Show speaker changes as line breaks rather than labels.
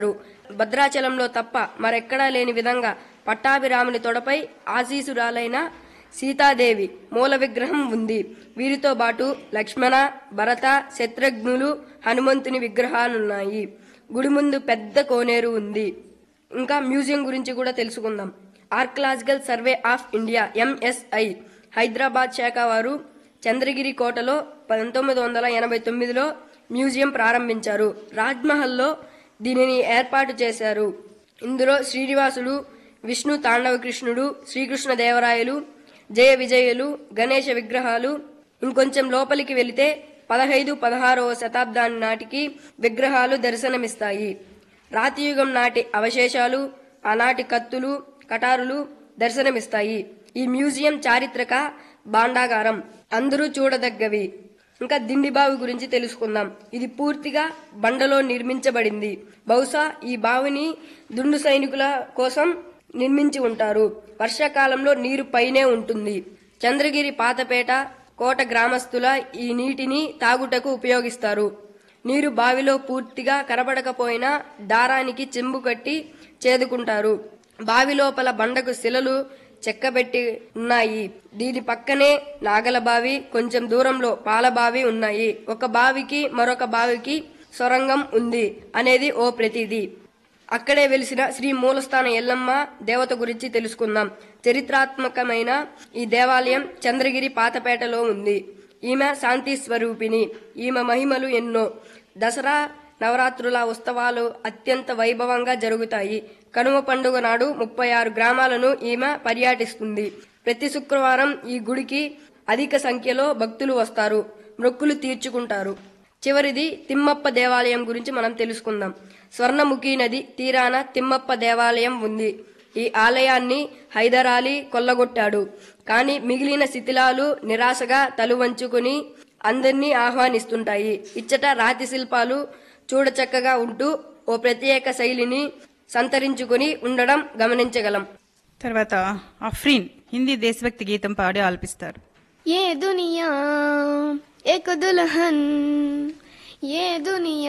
భద్రాచలంలో తప్ప మరెక్కడా లేని విధంగా పట్టాభిరాముని తొడపై ఆశీసురాలైన సీతాదేవి మూల విగ్రహం ఉంది వీరితో పాటు లక్ష్మణ భరత శత్రుఘ్నులు హనుమంతుని విగ్రహాలున్నాయి గుడి ముందు పెద్ద కోనేరు ఉంది ఇంకా మ్యూజియం గురించి కూడా తెలుసుకుందాం archaeological survey of India MSI Hyderabad శాఖ వారు చంద్రగిరి కోటలో పంతొమ్మిది వందల ఎనభై తొమ్మిదిలో మ్యూజియం ప్రారంభించారు రాజ్మహల్లో దీనిని ఏర్పాటు చేశారు ఇందులో శ్రీనివాసుడు విష్ణు తాండవ కృష్ణుడు శ్రీకృష్ణ దేవరాయలు జయ విజయులు గణేష విగ్రహాలు ఇంకొంచెం లోపలికి వెళితే పదహైదు పదహారవ శతాబ్దాన్ని నాటికి విగ్రహాలు దర్శనమిస్తాయి రాతియుగం నాటి అవశేషాలు ఆనాటి కత్తులు కటారులు దర్శనమిస్తాయి ఈ మ్యూజియం చారిత్రక భాండాగారం అందరూ చూడదగ్గవి ఇంకా దిండిబావి గురించి తెలుసుకుందాం ఇది పూర్తిగా బండలో నిర్మించబడింది బహుశా ఈ బావిని దుండు సైనికుల కోసం నిర్మించి ఉంటారు వర్షాకాలంలో నీరు పైనే ఉంటుంది చంద్రగిరి పాతపేట కోట గ్రామస్తుల ఈ నీటిని తాగుటకు ఉపయోగిస్తారు నీరు బావిలో పూర్తిగా కనబడకపోయినా దారానికి చెంబు కట్టి చేదుకుంటారు బావి లోపల బండకు శిలలు చెక్కబెట్టి ఉన్నాయి దీని పక్కనే నాగల బావి కొంచెం దూరంలో పాల బావి ఉన్నాయి ఒక బావికి మరొక బావికి సొరంగం ఉంది అనేది ఓ ప్రతిది అక్కడే వెలిసిన శ్రీ మూలస్థాన ఎల్లమ్మ దేవత గురించి తెలుసుకుందాం చరిత్రాత్మకమైన ఈ దేవాలయం చంద్రగిరి పాతపేటలో ఉంది ఈమె శాంతి స్వరూపిణి ఈమె మహిమలు ఎన్నో దసరా నవరాత్రుల ఉత్సవాలు అత్యంత వైభవంగా జరుగుతాయి కనుమ పండుగ నాడు ముప్పై ఆరు గ్రామాలను ఈమె పర్యటిస్తుంది ప్రతి శుక్రవారం ఈ గుడికి అధిక సంఖ్యలో భక్తులు వస్తారు మొక్కులు తీర్చుకుంటారు చివరిది తిమ్మప్ప దేవాలయం గురించి మనం తెలుసుకుందాం స్వర్ణముఖి నది తీరాన తిమ్మప్ప దేవాలయం ఉంది ఈ ఆలయాన్ని హైదరాలీ కొల్లగొట్టాడు కానీ మిగిలిన శిథిలాలు నిరాశగా తలువంచుకుని అందరినీ ఆహ్వానిస్తుంటాయి ఇచ్చట రాతి శిల్పాలు చూడచక్కగా ఉంటూ ఓ ప్రత్యేక శైలిని సంతరించుకుని ఉండడం గమనించగలం
తర్వాత అఫ్రీన్ హిందీ దేశభక్తి గీతం పాడి ఆలపిస్తారు
ये दुनिया एक दुल्हन ये दुनिया